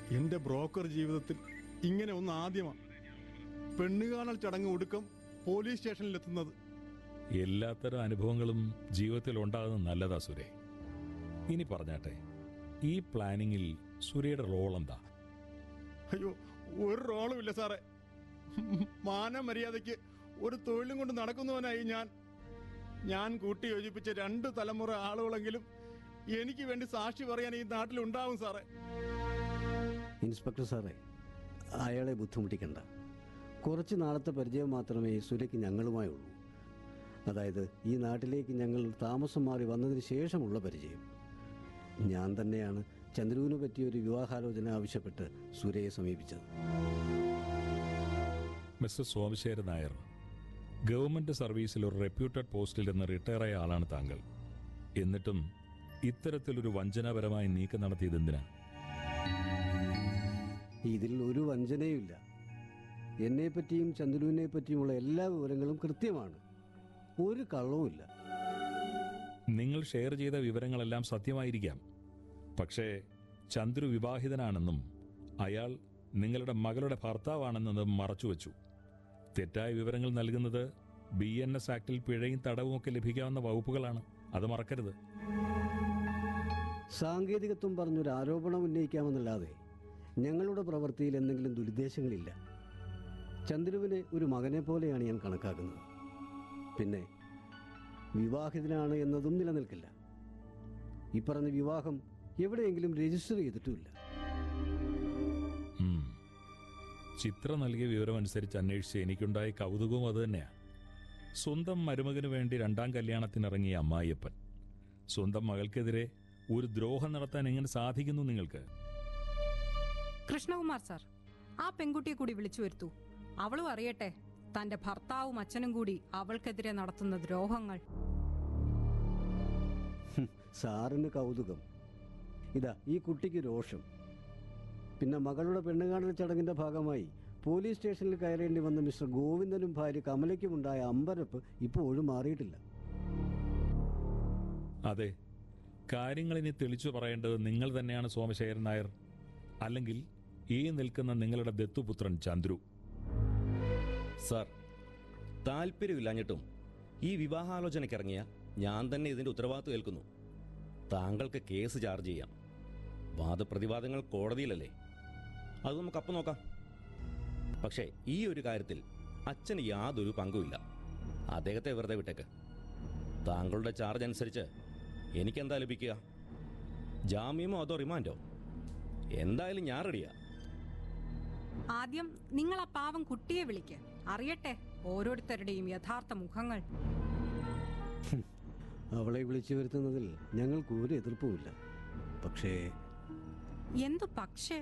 എന്റെ ബ്രോക്കർ ജീവിതത്തിൽ ഇങ്ങനെ ഒന്ന് ആദ്യമാണ് പെണ്ണുകാണൽ ചടങ്ങ് ഒടുക്കം പോലീസ് സ്റ്റേഷനിലെത്തുന്നത് എല്ലാത്തരം അനുഭവങ്ങളും ജീവിതത്തിൽ ഉണ്ടാകുന്നത് നല്ലതാ സുരേ ഇനി പറഞ്ഞാട്ടെ ഈ പ്ലാനിങ്ങിൽ സുരയുടെ റോൾ എന്താ അയ്യോ ഒരു റോളും ഇല്ല സാറേ മാന മര്യാദയ്ക്ക് ഒരു തൊഴിലും കൊണ്ട് നടക്കുന്നവനായി ഞാൻ ഞാൻ കൂട്ടി യോജിപ്പിച്ച രണ്ട് തലമുറ ആളുകളെങ്കിലും എനിക്ക് വേണ്ടി സാക്ഷി പറയാൻ ഈ നാട്ടിലുണ്ടാവും സാറേ ഇൻസ്പെക്ടർ സാറേ അയാളെ ബുദ്ധിമുട്ടിക്കണ്ട കുറച്ച് നാളത്തെ പരിചയം മാത്രമേ സുരയ്ക്ക് ഞങ്ങളുമായുള്ളൂ അതായത് ഈ നാട്ടിലേക്ക് ഞങ്ങൾ താമസം മാറി വന്നതിന് ശേഷമുള്ള പരിചയം ഞാൻ തന്നെയാണ് ചന്ദ്രുവിന് പറ്റിയൊരു വിവാഹാലോചന ആവശ്യപ്പെട്ട് സുരയെ സമീപിച്ചത് മിസ്റ്റർ സോമശേരൻ നായർ ഗവൺമെന്റ് സർവീസിൽ ഒരു റെപ്യൂട്ടഡ് പോസ്റ്റിൽ നിന്ന് റിട്ടയറായ ആളാണ് താങ്കൾ എന്നിട്ടും ഇത്തരത്തിലൊരു വഞ്ചനാപരമായ നീക്കം നടത്തിയത് എന്തിനാ ഇതിൽ ഒരു വഞ്ചനയുമില്ല എന്നെപ്പറ്റിയും ചന്ദ്രുവിനെ പറ്റിയുമുള്ള എല്ലാ വിവരങ്ങളും കൃത്യമാണ് ഒരു കള്ളവുമില്ല നിങ്ങൾ ഷെയർ ചെയ്ത വിവരങ്ങളെല്ലാം സത്യമായിരിക്കാം പക്ഷേ ചന്ദ്രു വിവാഹിതനാണെന്നും അയാൾ നിങ്ങളുടെ മകളുടെ ഭർത്താവാണെന്നതും മറച്ചുവെച്ചു തെറ്റായ വിവരങ്ങൾ നൽകുന്നത് ബി എൻ എസ് ആക്ടിൽ പിഴയും തടവുമൊക്കെ ലഭിക്കാവുന്ന വകുപ്പുകളാണ് അത് മറക്കരുത് സാങ്കേതികത്വം പറഞ്ഞൊരു ആരോപണം ഉന്നയിക്കാമെന്നല്ലാതെ ഞങ്ങളുടെ പ്രവൃത്തിയിൽ എന്തെങ്കിലും ദുരുദ്ദേശങ്ങളില്ല ചന്ദ്രുവിനെ ഒരു മകനെ പോലെയാണ് ഞാൻ കണക്കാക്കുന്നത് പിന്നെ വിവാഹിതനാണ് എന്നതും നിലനിൽക്കില്ല ഈ പറഞ്ഞ വിവാഹം എവിടെയെങ്കിലും രജിസ്റ്റർ ചെയ്തിട്ടുമില്ല ഉം. ചിത്ര നൽകിയ വിവരമനുസരിച്ച് അന്വേഷിച്ച് എനിക്കുണ്ടായ കൗതുകവും അതുതന്നെയാ സ്വന്തം മരുമകന് വേണ്ടി രണ്ടാം കല്യാണത്തിനിറങ്ങിയ അമ്മായിയപ്പൻ സ്വന്തം മകൾക്കെതിരെ ഒരു ദ്രോഹം നടത്താൻ എങ്ങനെ സാധിക്കുന്നു നിങ്ങൾക്ക് കൃഷ്ണകുമാർ സാർ ആ പെൺകുട്ടിയെ കൂടി വിളിച്ചു വരുത്തൂ അവളും അറിയട്ടെ തന്റെ ഭർത്താവും അച്ഛനും കൂടി അവൾക്കെതിരെ നടത്തുന്ന ദ്രോഹങ്ങൾ ഹും, സാറിന് കൗതുകം ഇതാ ഈ കുട്ടിക്ക് രോഷം പിന്നെ മകളുടെ പെണ്ണുകാണൽ ചടങ്ങിന്റെ ഭാഗമായി പോലീസ് സ്റ്റേഷനിൽ കയറേണ്ടി വന്ന മിസ്റ്റർ ഗോവിന്ദനും ഭാര്യ കമലയ്ക്കുമുണ്ടായ അമ്പരപ്പ് ഇപ്പോഴും മാറിയിട്ടില്ല അതെ കാര്യങ്ങളിനി തെളിച്ചു പറയേണ്ടത് നിങ്ങൾ തന്നെയാണ് സോമശേഖരൻ നായർ അല്ലെങ്കിൽ ഈ നിൽക്കുന്ന നിങ്ങളുടെ ദത്തുപുത്രൻ ചന്ദ്രു സാർ താല്പര്യമില്ലാഞ്ഞിട്ടും ഈ വിവാഹാലോചനയ്ക്കിറങ്ങിയ ഞാൻ തന്നെ ഇതിന്റെ ഉത്തരവാദിത്വം ഏൽക്കുന്നു താങ്കൾക്ക് കേസ് ചാർജ് ചെയ്യാം വാദപ്രതിവാദങ്ങൾ കോടതിയിലല്ലേ അത് നമുക്ക് അപ്പം നോക്കാം പക്ഷേ ഈ ഒരു കാര്യത്തിൽ അച്ഛന് യാതൊരു പങ്കുമില്ല അദ്ദേഹത്തെ വെറുതെ വിട്ടേക്ക് താങ്കളുടെ ചാർജ് അനുസരിച്ച് എനിക്കെന്താ ലഭിക്കുക ജാമ്യമോ അതോ റിമാൻഡോ എന്തായാലും ഞാൻ റെഡിയാ ആദ്യം നിങ്ങൾ ആ പാവം കുട്ടിയെ വിളിക്ക് അറിയട്ടെ ഓരോരുത്തരുടെയും യഥാർത്ഥ മുഖങ്ങൾ അവളെ വിളിച്ചു വരുത്തുന്നതിൽ ഞങ്ങൾക്ക് ഒരു എതിർപ്പുമില്ല പക്ഷേ എന്തു പക്ഷേ